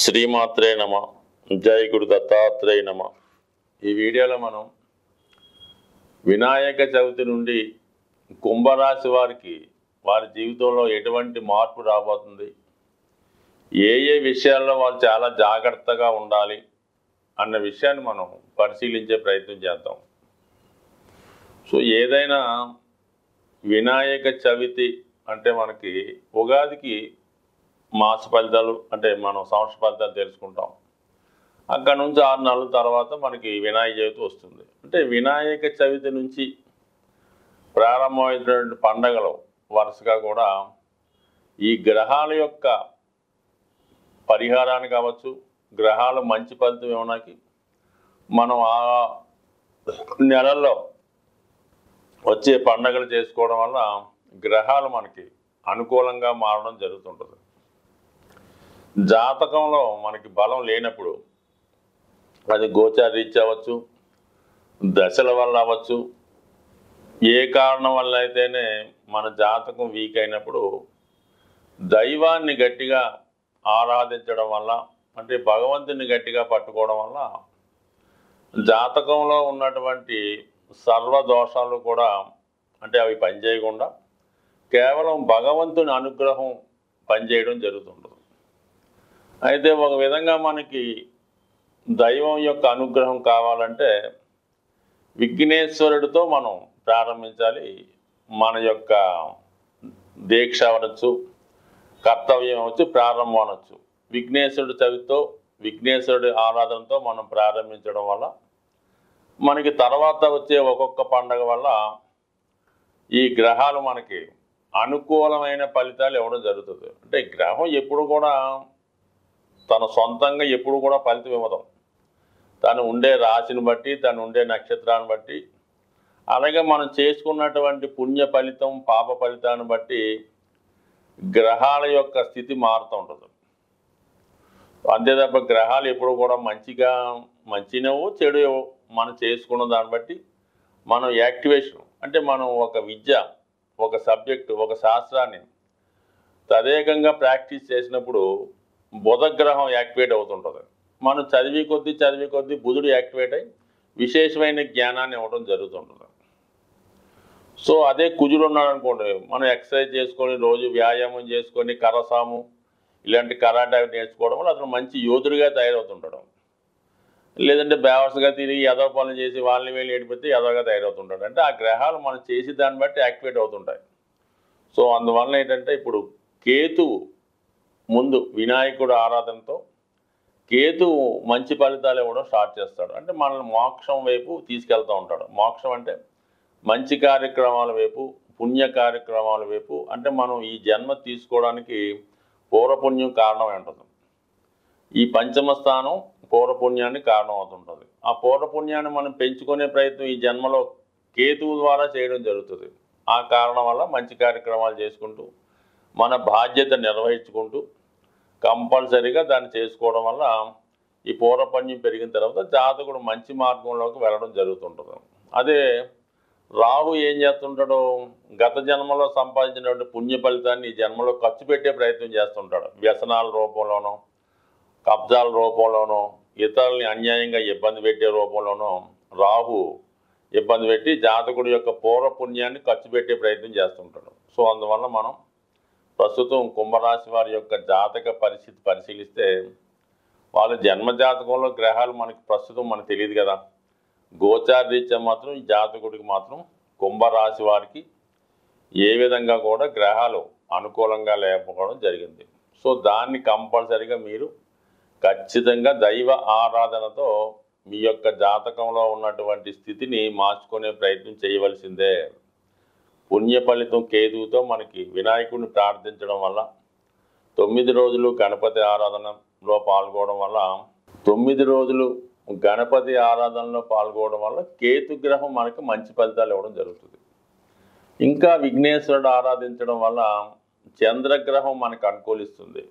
శ్రీమాత్రే నమ జై గురు దత్తాత్రేయ నమ ఈ వీడియోలో మనం వినాయక చవితి నుండి కుంభరాశి వారికి వారి జీవితంలో ఎటువంటి మార్పు రాబోతుంది ఏ ఏ విషయాల్లో వాళ్ళు చాలా జాగ్రత్తగా ఉండాలి అన్న విషయాన్ని మనం పరిశీలించే ప్రయత్నం చేద్దాం సో ఏదైనా వినాయక చవితి అంటే మనకి ఉగాదికి మాస ఫలితాలు అంటే మనం సంవత్సర ఫలితాలు తెలుసుకుంటాం అక్కడ నుంచి ఆరు నెలల తర్వాత మనకి వినాయక చవితి వస్తుంది అంటే వినాయక చవితి నుంచి ప్రారంభమైనటువంటి పండగలు వరుసగా కూడా ఈ గ్రహాల యొక్క పరిహారాన్ని కావచ్చు గ్రహాలు మంచి ఫలితం ఇవ్వడానికి మనం ఆ నెలల్లో వచ్చే పండగలు చేసుకోవడం వల్ల గ్రహాలు మనకి అనుకూలంగా మారడం జరుగుతుంటుంది జాతకంలో మనకి బలం లేనప్పుడు అది గోచార రీత్యా అవ్వచ్చు దశల వల్ల అవ్వచ్చు ఏ కారణం వల్ల అయితేనే మన జాతకం వీక్ అయినప్పుడు దైవాన్ని గట్టిగా ఆరాధించడం వల్ల అంటే భగవంతుని గట్టిగా పట్టుకోవడం వల్ల జాతకంలో ఉన్నటువంటి సర్వ దోషాలు కూడా అంటే అవి పనిచేయకుండా కేవలం భగవంతుని అనుగ్రహం పనిచేయడం జరుగుతుంటుంది అయితే ఒక విధంగా మనకి దైవం యొక్క అనుగ్రహం కావాలంటే విఘ్నేశ్వరుడితో మనం ప్రారంభించాలి మన యొక్క దీక్ష అనొచ్చు కర్తవ్యం అవచ్చు ప్రారంభం అనొచ్చు విఘ్నేశ్వరుడు చవితో విఘ్నేశ్వరుడి ఆరాధనతో మనం ప్రారంభించడం వల్ల మనకి తర్వాత వచ్చే ఒక్కొక్క పండగ వల్ల ఈ గ్రహాలు మనకి అనుకూలమైన ఫలితాలు ఇవ్వడం జరుగుతుంది అంటే గ్రహం ఎప్పుడు కూడా తన సొంతంగా ఎప్పుడు కూడా ఫలితం ఇవ్వదు తను ఉండే రాశిని బట్టి తను ఉండే నక్షత్రాన్ని బట్టి అలాగే మనం చేసుకున్నటువంటి పుణ్య ఫలితం పాప ఫలితాన్ని బట్టి గ్రహాల యొక్క స్థితి మారుతూ ఉంటుంది అంతే తప్ప గ్రహాలు ఎప్పుడు కూడా మంచిగా మంచినవు చెడు మనం చేసుకున్న దాన్ని బట్టి మనం యాక్టివేషన్ అంటే మనం ఒక విద్య ఒక సబ్జెక్టు ఒక శాస్త్రాన్ని తదేకంగా ప్రాక్టీస్ చేసినప్పుడు బుధగ్రహం యాక్టివేట్ అవుతుంటుంది మనం చదివి కొద్దీ చదివి కొద్దీ బుధుడు యాక్టివేట్ అయ్యి విశేషమైన జ్ఞానాన్ని ఇవ్వడం జరుగుతుంటుంది సో అదే కుజుడు ఉన్నాడు అనుకోండి మనం ఎక్సర్సైజ్ చేసుకొని రోజు వ్యాయామం చేసుకొని కరసాము ఇలాంటి కరాటే నేర్చుకోవడం వల్ల అతను మంచి యోధుడిగా తయారవుతుంటాడు లేదంటే బేవర్స్గా తిరిగి యదవ పనులు చేసి వాళ్ళని వీళ్ళు ఏడిపితే యదవగా తయారవుతుంటాడు అంటే ఆ గ్రహాలు మనం చేసి దాన్ని బట్టి యాక్టివేట్ అవుతుంటాయి సో అందువల్ల ఏంటంటే ఇప్పుడు కేతువు ముందు వినాయకుడు ఆరాధనతో కేతువు మంచి ఫలితాలు ఇవ్వడం స్టార్ట్ చేస్తాడు అంటే మనల్ని మోక్షం వైపు తీసుకెళ్తూ ఉంటాడు మోక్షం అంటే మంచి కార్యక్రమాల వైపు పుణ్య కార్యక్రమాల వైపు అంటే మనం ఈ జన్మ తీసుకోవడానికి పూర్వపుణ్యం కారణమై ఉంటుంది ఈ పంచమ స్థానం పూర్వపుణ్యాన్ని కారణం అవుతుంటుంది ఆ పూర్వపుణ్యాన్ని మనం పెంచుకునే ప్రయత్నం ఈ జన్మలో కేతువు ద్వారా చేయడం జరుగుతుంది ఆ కారణం వల్ల మంచి కార్యక్రమాలు చేసుకుంటూ మన బాధ్యత నిర్వహించుకుంటూ కంపల్సరీగా దాన్ని చేసుకోవడం వల్ల ఈ పూర్వపుణ్యం పెరిగిన తర్వాత జాతకుడు మంచి మార్గంలోకి వెళ్ళడం జరుగుతుంటుంది అదే రాహు ఏం చేస్తుంటాడు గత జన్మలో సంపాదించినటువంటి పుణ్య ఫలితాన్ని ఈ జన్మలో ఖర్చు పెట్టే ప్రయత్నం చేస్తుంటాడు వ్యసనాల రూపంలోనో కబ్జాల రూపంలోనో ఇతరుల్ని అన్యాయంగా ఇబ్బంది పెట్టే రూపంలోనో రాహు ఇబ్బంది పెట్టి జాతకుడి యొక్క పూర్వ పుణ్యాన్ని ఖర్చు పెట్టే ప్రయత్నం చేస్తుంటాడు సో అందువల్ల మనం ప్రస్తుతం కుంభరాశి వారి యొక్క జాతక పరిస్థితి పరిశీలిస్తే వాళ్ళ జన్మ జాతకంలో గ్రహాలు మనకి ప్రస్తుతం మనకు తెలియదు కదా గోచార రీత్యా మాత్రం ఈ జాతకుడికి మాత్రం కుంభరాశి వారికి ఏ విధంగా కూడా గ్రహాలు అనుకూలంగా లేకపోవడం జరిగింది సో దాన్ని కంపల్సరిగా మీరు ఖచ్చితంగా దైవ ఆరాధనతో మీ యొక్క జాతకంలో ఉన్నటువంటి స్థితిని మార్చుకునే ప్రయత్నం చేయవలసిందే పుణ్య ఫలితం కేతువుతో మనకి వినాయకుడిని ప్రార్థించడం వల్ల తొమ్మిది రోజులు గణపతి ఆరాధనలో పాల్గొనడం వల్ల తొమ్మిది రోజులు గణపతి ఆరాధనలో పాల్గొనడం వల్ల కేతు గ్రహం మనకి మంచి ఫలితాలు ఇవ్వడం జరుగుతుంది ఇంకా విఘ్నేశ్వరుడు ఆరాధించడం వల్ల చంద్రగ్రహం మనకు అనుకూలిస్తుంది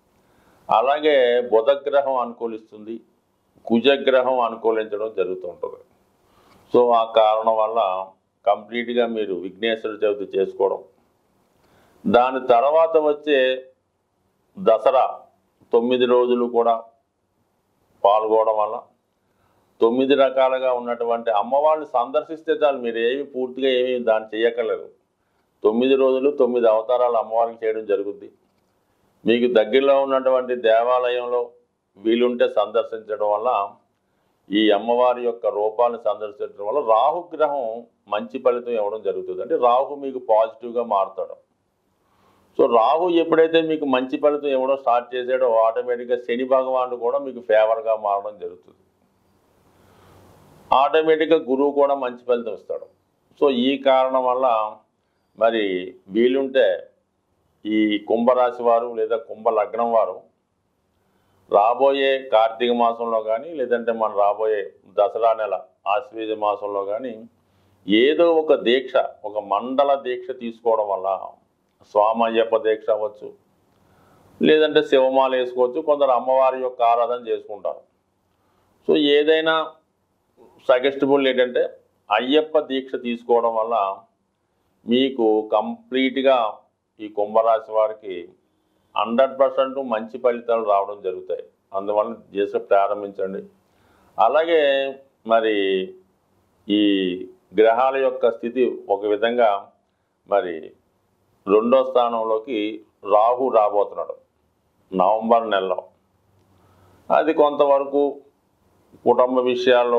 అలాగే బుధగ్రహం అనుకూలిస్తుంది కుజగ్రహం అనుకూలించడం జరుగుతూ ఉంటుంది సో ఆ కారణం వల్ల కంప్లీట్గా మీరు విఘ్నేశ్వర చవితి చేసుకోవడం దాని తర్వాత వచ్చే దసరా తొమ్మిది రోజులు కూడా పాల్గొనడం వల్ల తొమ్మిది రకాలుగా ఉన్నటువంటి అమ్మవారిని సందర్శిస్తే చాలు మీరు ఏమి పూర్తిగా ఏమి దాన్ని చేయక్కర్లేదు తొమ్మిది రోజులు తొమ్మిది అవతారాలు అమ్మవారికి చేయడం జరుగుద్ది మీకు దగ్గరలో ఉన్నటువంటి దేవాలయంలో వీలుంటే సందర్శించడం వల్ల ఈ అమ్మవారి యొక్క రూపాన్ని సందర్శించడం వల్ల రాహుగ్రహం మంచి ఫలితం ఇవ్వడం జరుగుతుంది అంటే రాహు మీకు పాజిటివ్గా మారుతాడు సో రాహు ఎప్పుడైతే మీకు మంచి ఫలితం ఇవ్వడం స్టార్ట్ చేసాడో ఆటోమేటిక్గా శని భగవానుడు కూడా మీకు ఫేవర్గా మారడం జరుగుతుంది ఆటోమేటిక్గా గురువు కూడా మంచి ఫలితం ఇస్తాడు సో ఈ కారణం వల్ల మరి వీలుంటే ఈ కుంభరాశి వారు లేదా కుంభ లగ్నం వారు రాబోయే కార్తీక మాసంలో కానీ లేదంటే మన రాబోయే దసరా నెల ఆశ్వీజ మాసంలో కానీ ఏదో ఒక దీక్ష ఒక మండల దీక్ష తీసుకోవడం వల్ల స్వామయ్యప్ప దీక్ష అవ్వచ్చు లేదంటే శివమాల వేసుకోవచ్చు కొందరు అమ్మవారి యొక్క ఆరాధన చేసుకుంటారు సో ఏదైనా సజెస్టబుల్ ఏంటంటే అయ్యప్ప దీక్ష తీసుకోవడం వల్ల మీకు కంప్లీట్గా ఈ కుంభరాశి వారికి హండ్రెడ్ పర్సెంట్ మంచి ఫలితాలు రావడం జరుగుతాయి అందువల్ల చేసే ప్రారంభించండి అలాగే మరి ఈ గ్రహాల యొక్క స్థితి ఒక విధంగా మరి రెండో స్థానంలోకి రాహు రాబోతున్నాడు నవంబర్ నెలలో అది కొంతవరకు కుటుంబ విషయాల్లో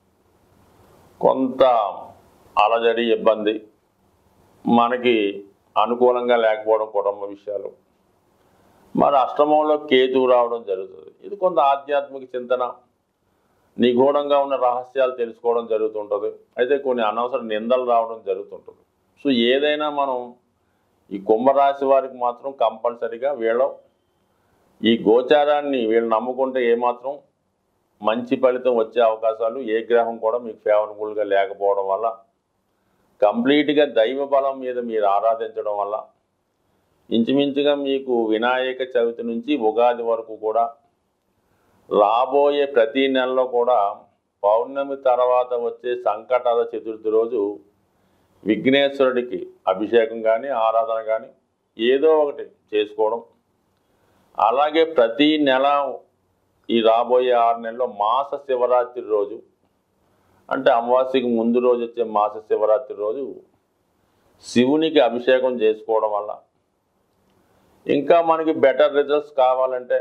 కొంత అలజడి ఇబ్బంది మనకి అనుకూలంగా లేకపోవడం కుటుంబ విషయాలు మరి అష్టమంలో కేతువు రావడం జరుగుతుంది ఇది కొంత ఆధ్యాత్మిక చింతన నిగూఢంగా ఉన్న రహస్యాలు తెలుసుకోవడం జరుగుతుంటుంది అయితే కొన్ని అనవసర నిందలు రావడం జరుగుతుంటుంది సో ఏదైనా మనం ఈ కుంభరాశి వారికి మాత్రం కంపల్సరిగా వీళ్ళ ఈ గోచారాన్ని వీళ్ళు నమ్ముకుంటే ఏమాత్రం మంచి ఫలితం వచ్చే అవకాశాలు ఏ గ్రహం కూడా మీకు ఫేవరబుల్గా లేకపోవడం వల్ల కంప్లీట్గా దైవ బలం మీద మీరు ఆరాధించడం వల్ల ఇంచుమించుగా మీకు వినాయక చవితి నుంచి ఉగాది వరకు కూడా రాబోయే ప్రతి నెలలో కూడా పౌర్ణమి తర్వాత వచ్చే సంకటాల చతుర్థి రోజు విఘ్నేశ్వరుడికి అభిషేకం కానీ ఆరాధన కానీ ఏదో ఒకటి చేసుకోవడం అలాగే ప్రతి నెల ఈ రాబోయే ఆరు నెలల్లో మాస శివరాత్రి రోజు అంటే అమావాస్యకి ముందు రోజు వచ్చే మాస శివరాత్రి రోజు శివునికి అభిషేకం చేసుకోవడం వల్ల ఇంకా మనకి బెటర్ రిజల్ట్స్ కావాలంటే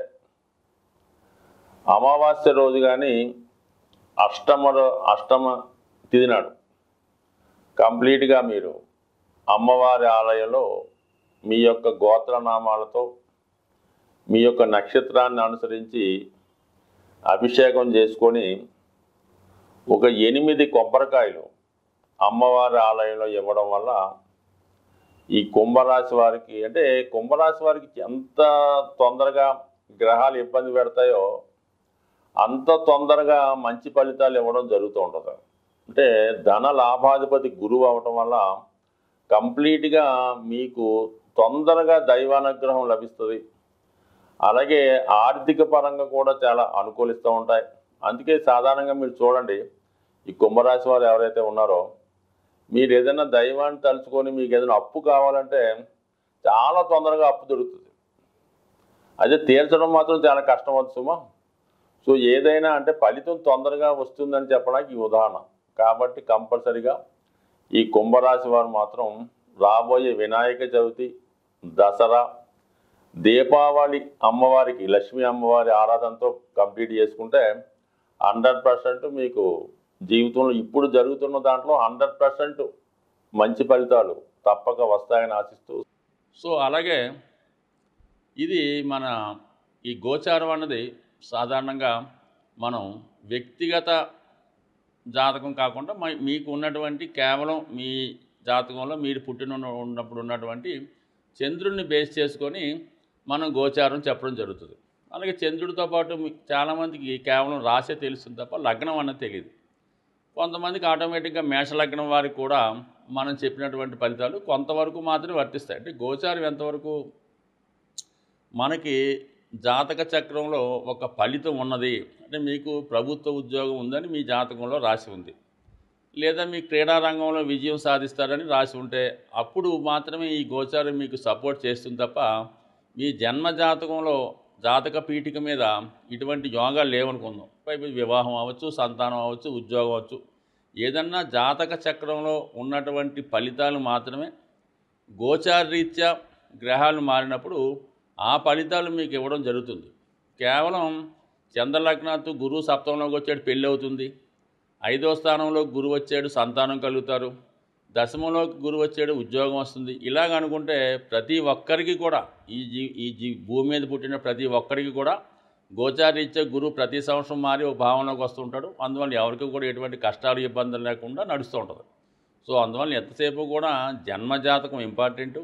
అమావాస్య రోజు కానీ అష్టమ రో- అష్టమ తిథి నాడు కంప్లీట్గా మీరు అమ్మవారి ఆలయంలో మీ యొక్క గోత్రనామాలతో మీ యొక్క నక్షత్రాన్ని అనుసరించి అభిషేకం చేసుకొని ఒక ఎనిమిది కొబ్బరికాయలు అమ్మవారి ఆలయంలో ఇవ్వడం వల్ల ఈ కుంభరాశి వారికి అంటే కుంభరాశి వారికి ఎంత తొందరగా గ్రహాలు ఇబ్బంది పెడతాయో అంత తొందరగా మంచి ఫలితాలు ఇవ్వడం జరుగుతూ ఉంటుంది అంటే ధన లాభాధిపతి గురువు అవటం వల్ల కంప్లీట్గా మీకు తొందరగా దైవానుగ్రహం లభిస్తుంది అలాగే ఆర్థిక పరంగా కూడా చాలా అనుకూలిస్తూ ఉంటాయి అందుకే సాధారణంగా మీరు చూడండి ఈ కుంభరాశి వారు ఎవరైతే ఉన్నారో మీరు ఏదైనా దైవాన్ని తలుచుకొని మీకు ఏదైనా అప్పు కావాలంటే చాలా తొందరగా అప్పు దొరుకుతుంది అదే తీర్చడం మాత్రం చాలా కష్టం అవుతుంది సుమా సో ఏదైనా అంటే ఫలితం తొందరగా వస్తుందని చెప్పడానికి ఈ ఉదాహరణ కాబట్టి కంపల్సరిగా ఈ కుంభరాశి వారు మాత్రం రాబోయే వినాయక చవితి దసరా దీపావళి అమ్మవారికి లక్ష్మీ అమ్మవారి ఆరాధనతో కంప్లీట్ చేసుకుంటే హండ్రెడ్ పర్సెంట్ మీకు జీవితంలో ఇప్పుడు జరుగుతున్న దాంట్లో హండ్రెడ్ పర్సెంట్ మంచి ఫలితాలు తప్పక వస్తాయని ఆశిస్తూ సో అలాగే ఇది మన ఈ గోచారం అన్నది సాధారణంగా మనం వ్యక్తిగత జాతకం కాకుండా మ- మీకు ఉన్నటువంటి కేవలం మీ జాతకంలో మీరు పుట్టిన ఉన్న- ఉన్నప్పుడు ఉన్నటువంటి చంద్రుడిని బేస్ చేసుకొని మనం గోచారం చెప్పడం జరుగుతుంది అలాగే చంద్రుడితో పాటు మీ- చాలామందికి కేవలం రాసే తెలుస్తుంది తప్ప లగ్నం అన్నది తెలియదు కొంతమందికి ఆటోమేటిక్గా మేషలగ్నం వారికి కూడా మనం చెప్పినటువంటి ఫలితాలు కొంతవరకు మాత్రమే వర్తిస్తాయి అంటే గోచారం ఎంతవరకు మనకి జాతక చక్రంలో ఒక ఫలితం ఉన్నది అంటే మీకు ప్రభుత్వ ఉద్యోగం ఉందని మీ జాతకంలో రాసి ఉంది లేదా మీ క్రీడా రంగంలో విజయం సాధిస్తారని రాసి ఉంటే అప్పుడు మాత్రమే ఈ గోచారం మీకు సపోర్ట్ చేస్తుంది తప్ప మీ జన్మ జాతకంలో జాతక పీఠిక మీద ఇటువంటి యోగాలు లేవనుకుందాం పైపు వివాహం అవ్వచ్చు సంతానం అవ్వచ్చు ఉద్యోగం అవ్వచ్చు ఏదన్నా జాతక చక్రంలో ఉన్నటువంటి ఫలితాలు మాత్రమే గోచారరీత్యా గ్రహాలు మారినప్పుడు ఆ ఫలితాలు మీకు ఇవ్వడం జరుగుతుంది కేవలం చంద్రలగ్నాత్తు గురువు సప్తంలోకి వచ్చాడు పెళ్ళి అవుతుంది ఐదో స్థానంలో గురువు వచ్చాడు సంతానం కలుగుతారు దశమంలోకి గురువు వచ్చాడు ఉద్యోగం వస్తుంది ఇలాగ అనుకుంటే ప్రతి ఒక్కరికి కూడా ఈ జీ ఈ జీ భూమి మీద పుట్టిన ప్రతి ఒక్కరికి కూడా గోచారీత్యా గురువు ప్రతి సంవత్సరం మారి ఒక భావనలోకి వస్తుంటాడు అందువల్ల ఎవరికి కూడా ఎటువంటి కష్టాలు ఇబ్బందులు లేకుండా నడుస్తూ ఉంటుంది సో అందువల్ల ఎంతసేపు కూడా జన్మజాతకం ఇంపార్టెంటు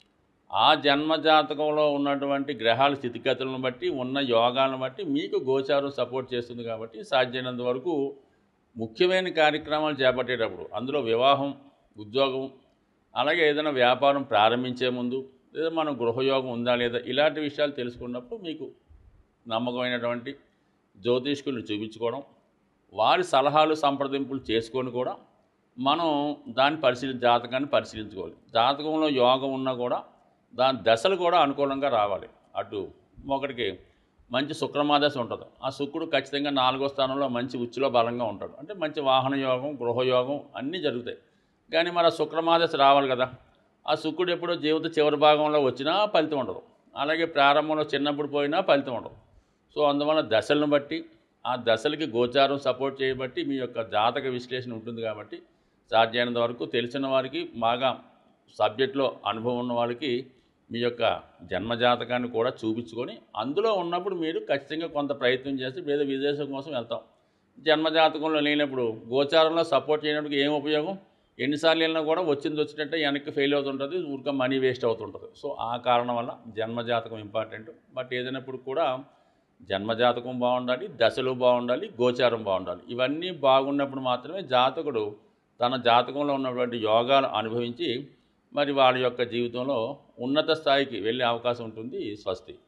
ఆ జన్మజాతకంలో ఉన్నటువంటి గ్రహాల స్థితిగతులను బట్టి ఉన్న యోగాలను బట్టి మీకు గోచారం సపోర్ట్ చేస్తుంది కాబట్టి సాధ్యమైనంత వరకు ముఖ్యమైన కార్యక్రమాలు చేపట్టేటప్పుడు అందులో వివాహం ఉద్యోగం అలాగే ఏదైనా వ్యాపారం ప్రారంభించే ముందు లేదా మనం గృహయోగం ఉందా లేదా ఇలాంటి విషయాలు తెలుసుకున్నప్పుడు మీకు నమ్మకమైనటువంటి జ్యోతిష్కుల్ని చూపించుకోవడం వారి సలహాలు సంప్రదింపులు చేసుకొని కూడా మనం దాన్ని పరిశీలి జాతకాన్ని పరిశీలించుకోవాలి జాతకంలో యోగం ఉన్నా కూడా దాని దశలు కూడా అనుకూలంగా రావాలి అటు ఒకటికి మంచి శుక్రమాదశ ఉంటుంది ఆ శుక్రుడు ఖచ్చితంగా నాలుగో స్థానంలో మంచి ఉచ్చులో బలంగా ఉంటాడు అంటే మంచి వాహన యోగం గృహయోగం అన్నీ జరుగుతాయి కానీ మరి ఆ శుక్రమాదశ రావాలి కదా ఆ శుక్రుడు ఎప్పుడో జీవిత చివరి భాగంలో వచ్చినా ఫలితం ఉండదు అలాగే ప్రారంభంలో చిన్నప్పుడు పోయినా ఫలితం ఉండదు సో అందువల్ల దశలను బట్టి ఆ దశలకి గోచారం సపోర్ట్ చేయబట్టి మీ యొక్క జాతక విశ్లేషణ ఉంటుంది కాబట్టి సాధ్యమైనంత వరకు తెలిసిన వారికి బాగా సబ్జెక్ట్లో అనుభవం ఉన్న వాళ్ళకి మీ యొక్క జన్మజాతకాన్ని కూడా చూపించుకొని అందులో ఉన్నప్పుడు మీరు ఖచ్చితంగా కొంత ప్రయత్నం చేసి లేదా విదేశం కోసం వెళ్తాం జన్మజాతకంలో లేనప్పుడు గోచారంలో సపోర్ట్ చేయడానికి ఏం ఉపయోగం ఎన్నిసార్లు వెళ్ళినా కూడా వచ్చింది వచ్చినట్టే వెనక్కి ఫెయిల్ అవుతుంటుంది ఊరికే మనీ వేస్ట్ అవుతుంటుంది సో ఆ కారణం వల్ల జన్మజాతకం ఇంపార్టెంట్ బట్ ఏదైనప్పుడు కూడా జన్మజాతకం బాగుండాలి దశలు బాగుండాలి గోచారం బాగుండాలి ఇవన్నీ బాగున్నప్పుడు మాత్రమే జాతకుడు తన జాతకంలో ఉన్నటువంటి యోగాలు అనుభవించి మరి వాళ్ళ యొక్క జీవితంలో ఉన్నత స్థాయికి వెళ్ళే అవకాశం ఉంటుంది స్వస్తి